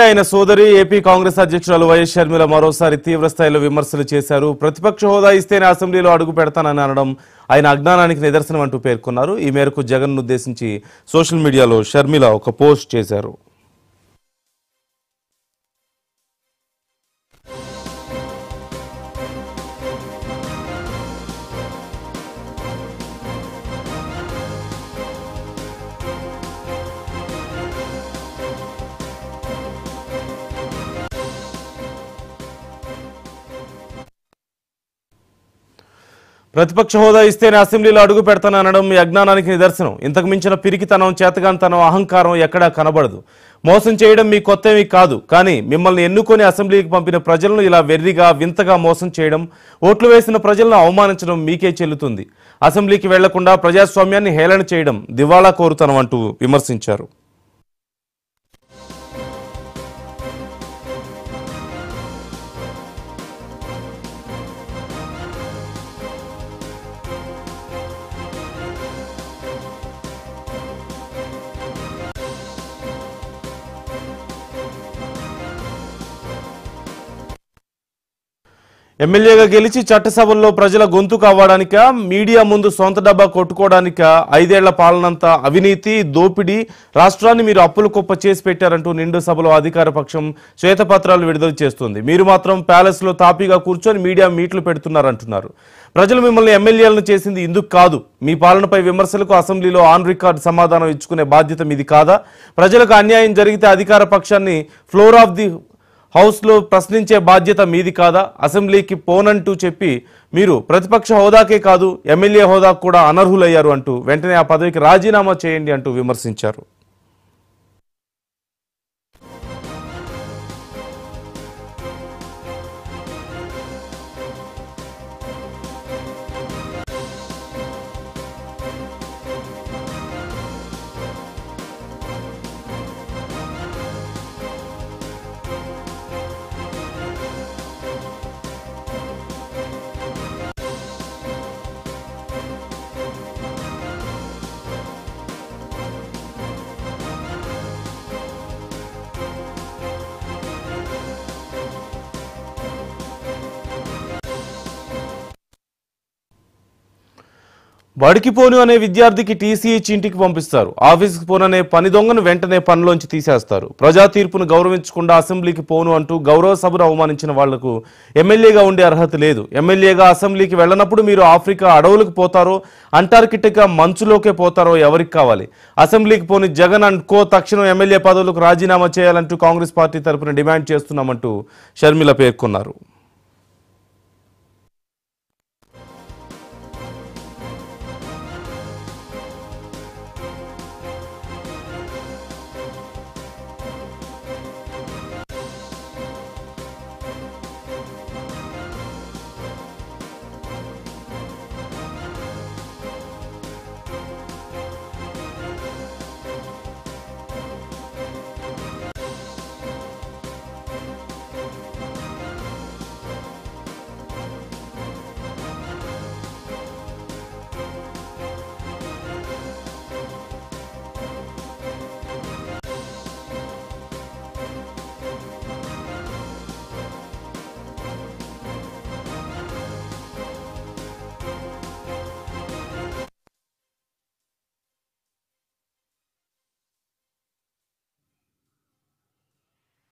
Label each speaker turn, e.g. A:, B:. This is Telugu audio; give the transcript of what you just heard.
A: ఆయన సోదరి ఏపీ కాంగ్రెస్ అధ్యక్షురాలు వైఎస్ షర్మిల మరోసారి తీవ్ర స్థాయిలో విమర్శలు చేశారు ప్రతిపక్ష హోదా ఇస్తేనే అసెంబ్లీలో అడుగు పెడతానని అనడం ఆయన అజ్ఞానానికి నిదర్శనం అంటూ పేర్కొన్నారు ఈ మేరకు జగన్ ఉద్దేశించి సోషల్ మీడియాలో షర్మిల ఒక పోస్ట్ చేశారు ప్రతిపక్ష హోదా ఇస్తేనే అసెంబ్లీలో అడుగు పెడతాననడం మీ అజ్ఞానానికి నిదర్శనం ఇంతకు మించిన పిరికితనం చేతగాంతనం అహంకారం ఎక్కడా కనబడదు మోసం చేయడం మీ కొత్తవి కాదు కానీ మిమ్మల్ని ఎన్నుకొని అసెంబ్లీకి పంపిన ప్రజలను ఇలా వెర్రిగా వింతగా మోసం చేయడం ఓట్లు వేసిన ప్రజలను అవమానించడం మీకే చెల్లుతుంది అసెంబ్లీకి వెళ్లకుండా ప్రజాస్వామ్యాన్ని హేళన చేయడం దివాళా కోరుతనం అంటూ విమర్శించారు ఎమ్మెల్యేగా గెలిచి చట్టసభల్లో ప్రజల గొంతు కావడానిక మీడియా ముందు సొంత డబ్బా కొట్టుకోవడానిక ఐదేళ్ల పాలనంతా అవినీతి దోపిడీ రాష్ట్రాన్ని మీరు అప్పుల కుప్ప చేసి పెట్టారంటూ నిండు సభలో అధికార పక్షం శ్వేతపత్రాలు విడుదల చేస్తుంది మీరు మాత్రం ప్యాలెస్ లో తాపీగా కూర్చొని మీడియా మీట్లు పెడుతున్నారంటున్నారు ప్రజలు మిమ్మల్ని ఎమ్మెల్యేలను చేసింది ఇందుకు కాదు మీ పాలనపై విమర్శలకు అసెంబ్లీలో ఆన్ రికార్డ్ సమాధానం ఇచ్చుకునే బాధ్యత మీది కాదా ప్రజలకు అన్యాయం జరిగితే అధికార పక్షాన్ని ఫ్లోర్ ఆఫ్ ది హౌస్లో ప్రశ్నించే బాధ్యత మీది కాదా అసెంబ్లీకి పోనంటూ చెప్పి మీరు ప్రతిపక్ష హోదాకే కాదు ఎమ్మెల్యే హోదా కూడా అనర్హులయ్యారు అంటూ వెంటనే ఆ పదవికి రాజీనామా చేయండి అంటూ విమర్శించారు బడికి పోను అనే విద్యార్థికి టీసీ ఇచ్చి ఇంటికి పంపిస్తారు ఆఫీస్కి పోననే పని దొంగను వెంటనే పనిలోంచి తీసేస్తారు ప్రజా తీర్పును గౌరవించకుండా అసెంబ్లీకి పోను అంటూ గౌరవ సభను అవమానించిన వాళ్లకు ఎమ్మెల్యేగా ఉండే అర్హత లేదు ఎమ్మెల్యేగా అసెంబ్లీకి వెళ్ళనప్పుడు మీరు ఆఫ్రికా అడవులకు పోతారో అంటార్కిటికా మంచులోకే పోతారో ఎవరికి కావాలి అసెంబ్లీకి పోని జగన్ అండ్ కో తక్షణం ఎమ్మెల్యే పదవులకు రాజీనామా చేయాలంటూ కాంగ్రెస్ పార్టీ తరపున డిమాండ్ చేస్తున్నామంటూ షర్మిల పేర్కొన్నారు